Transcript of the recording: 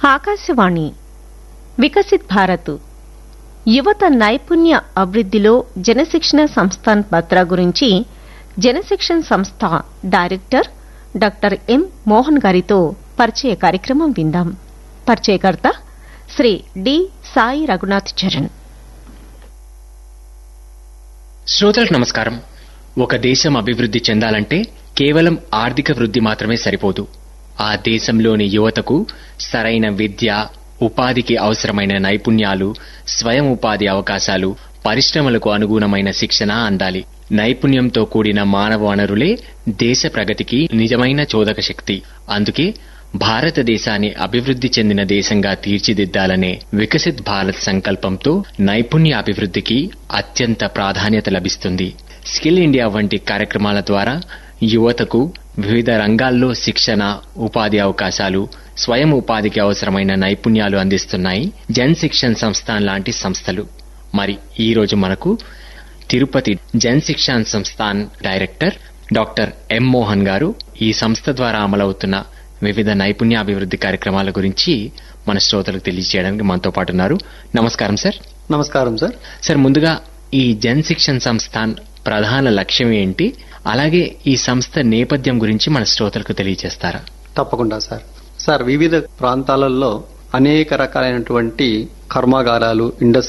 ఆకాశవాణి వికసిత్ భారత్ యువత నైపుణ్య అభివృద్ధిలో జనశిక్షణ సంస్థాన్ పత్ర గురించి జనశిక్షణ సంస్థ డైరెక్టర్ డాక్టర్ ఎం మోహన్ గారితో పరిచయ కార్యక్రమం విందాం పరిచయకర్త శ్రీ డి సాయి రఘునాథ్ చరణ్ శ్రోతలకు నమస్కారం ఒక దేశం అభివృద్ధి చెందాలంటే కేవలం ఆర్థిక వృద్ధి మాత్రమే సరిపోదు ఆ దేశంలోని యువతకు సరైన విద్య ఉపాధికి అవసరమైన నైపుణ్యాలు స్వయం ఉపాధి అవకాశాలు పరిశ్రమలకు అనుగుణమైన శిక్షణ అందాలి నైపుణ్యంతో కూడిన మానవ వనరులే దేశ ప్రగతికి నిజమైన చోదక శక్తి అందుకే భారతదేశాన్ని అభివృద్ధి చెందిన దేశంగా తీర్చిదిద్దాలనే వికసిత్ భారత్ సంకల్పంతో నైపుణ్య అభివృద్ధికి అత్యంత ప్రాధాన్యత లభిస్తుంది స్కిల్ ఇండియా వంటి కార్యక్రమాల ద్వారా యువతకు వివిధ రంగాల్లో శిక్షణ ఉపాధి అవకాశాలు స్వయం ఉపాధికి అవసరమైన నైపుణ్యాలు అందిస్తున్నాయి జన్ శిక్షణ్ సంస్థాన్ లాంటి సంస్థలు మరి ఈ రోజు మనకు Tirupati Jan Shikshan Sansthan director doctor M Mohan garu ఈ సంస్థ ద్వారా అమలవుతున్న వివిధ నైపుణ్యాభివృద్ధి కార్యక్రమాల గురించి మన శ్రోతలకు తెలియజేయడానికి మనతో పాటు ఉన్నారు నమస్కారం సార్ నమస్కారం సార్ సార్ ముందుగా ఈ జన్ శిక్షణ్ సంస్థాన్ ప్రధాన లక్ష్యం ఏంటి అలాగే ఈ సంస్థ నేపథ్యం గురించి మన శ్రోతలకు తెలియజేస్తారా తప్పకుండా సార్ సార్ వివిధ ప్రాంతాలలో అనేక రకాలైనటువంటి కర్మాగారాలు ఇండస్ట్రీ